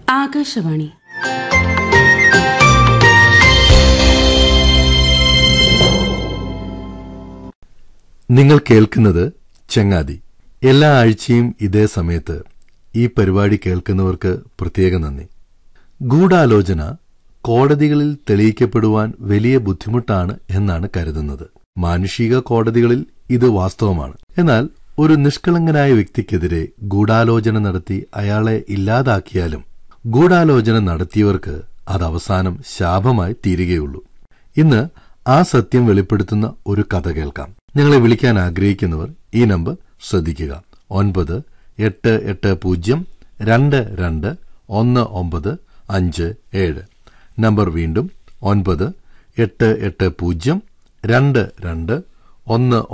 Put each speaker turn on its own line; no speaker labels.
ആകാശവാണി
നിങ്ങൾ കേൾക്കുന്നത് ചങ്ങാതി എല്ലാ ആഴ്ചയും ഇതേ സമയത്ത് ഈ പരിപാടി കേൾക്കുന്നവർക്ക് പ്രത്യേക നന്ദി ഗൂഢാലോചന കോടതികളിൽ തെളിയിക്കപ്പെടുവാൻ വലിയ ബുദ്ധിമുട്ടാണ് എന്നാണ് കരുതുന്നത് മാനുഷിക കോടതികളിൽ ഇത് വാസ്തവമാണ് എന്നാൽ ഒരു നിഷ്കളങ്കനായ വ്യക്തിക്കെതിരെ ഗൂഢാലോചന നടത്തി അയാളെ ഇല്ലാതാക്കിയാലും ഗൂഢാലോചന നടത്തിയവർക്ക് അത് അവസാനം ശാപമായി തീരുകയുള്ളൂ ഇന്ന് ആ സത്യം വെളിപ്പെടുത്തുന്ന ഒരു കഥ കേൾക്കാം ഞങ്ങളെ വിളിക്കാൻ ആഗ്രഹിക്കുന്നവർ ഈ നമ്പർ ശ്രദ്ധിക്കുക ഒൻപത് എട്ട് എട്ട് പൂജ്യം രണ്ട് രണ്ട് ഒന്ന് ഒമ്പത് അഞ്ച് ഏഴ് നമ്പർ വീണ്ടും ഒൻപത് എട്ട് എട്ട് പൂജ്യം രണ്ട് രണ്ട് ഒന്ന്